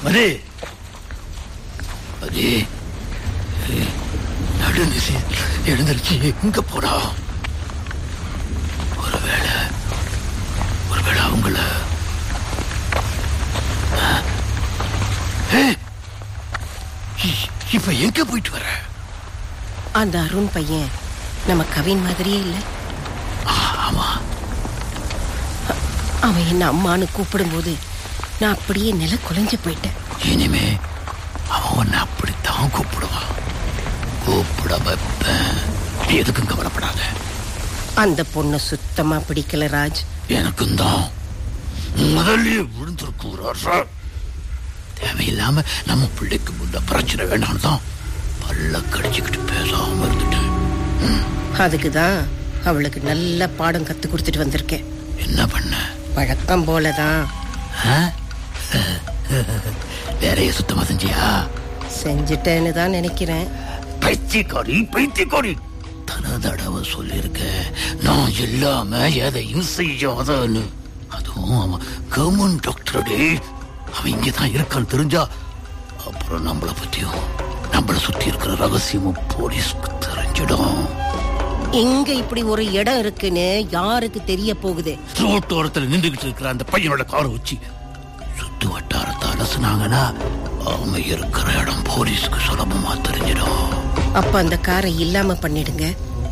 மதி மதி நடுநிசி எழுந்திருச்சு எங்க போனா ஒருவேளை ஒருவேளை அவங்கள ஆ? ஏய், இ- இப்ப எங்க போயிட்டு வர அந்த அருண் பையன் நம்ம கவின் மாதிரியே இல்ல ஆமா அவன் என்ன அம்மான்னு கூப்பிடும்போது நான் அப்படியே நில குலைஞ்சு போயிட்டேன் இனிமே அவன் உன்னை அப்படித்தான் கூப்பிடுவான் கூப்பிட வைப்பேன் நீ எதுக்கும் கவலைப்படாத அந்த பொண்ணு சுத்தமா பிடிக்கல ராஜ் எனக்கும் தான் முதல்லயே விழுந்திருக்கூறாரா தேவையில்லாம நம்ம பிள்ளைக்கு முன்ன பிரச்சனை வேண்டாம் தான் பல்ல கடிச்சுக்கிட்டு பேசாம இருந்துட்டேன் அதுக்கு தான் அவளுக்கு நல்ல பாடம் கத்து கொடுத்துட்டு வந்திருக்கேன் என்ன பண்ண வழக்கம் போலதான் ஆ? வேலைய சுத்தமா செஞ்சியா செஞ்சுட்டேன்னு தான் நினைக்கிறேன் பைத்தியக்காரி பைத்தியக்காரி தன தடவை சொல்லியிருக்க நான் இல்லாம எதையும் செய்யாதன்னு அதுவும் அவன் கவர்மெண்ட் டாக்டரடே அவன் இங்கதான் இருக்கான்னு தெரிஞ்சா அப்புறம் நம்மளை பத்தியும் நம்மளை சுத்தி இருக்கிற ரகசியமும் போலீஸ்க்கு தெரிஞ்சிடும் இங்க இப்படி ஒரு இடம் இருக்குன்னு யாருக்கு தெரிய போகுது ரோட்டோரத்துல நின்றுகிட்டு இருக்கிற அந்த பையனோட காரை வச்சு சுத்து வட்டாரத்தை அலசுனாங்கன்னா அவன் இருக்கிற இடம் போலீஸ்க்கு சுலபமா தெரிஞ்சிடும் அப்ப அந்த காரை இல்லாம பண்ணிடுங்க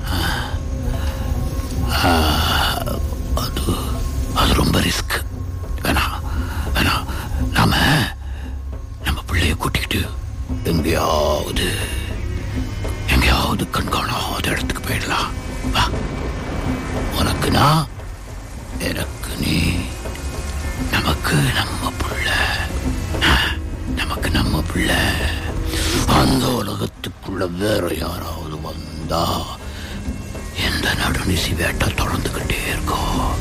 அது அது ரொம்ப ரிஸ்க் வேணாம் வேணாம் நாம நம்ம பிள்ளைய கூட்டிக்கிட்டு எங்கேயாவது எங்கேயாவது கண்காணாத இடத்துக்கு போயிடலாம் வா உனக்கு நான் எனக்கு நீ நமக்கு நம்ம பிள்ளை நமக்கு நம்ம பிள்ளை அந்த உலகத்துக்குள்ள வேற யாராவது வந்தா எந்த நடுநிசி வேட்டை தொடர்ந்துகிட்டே இருக்கும்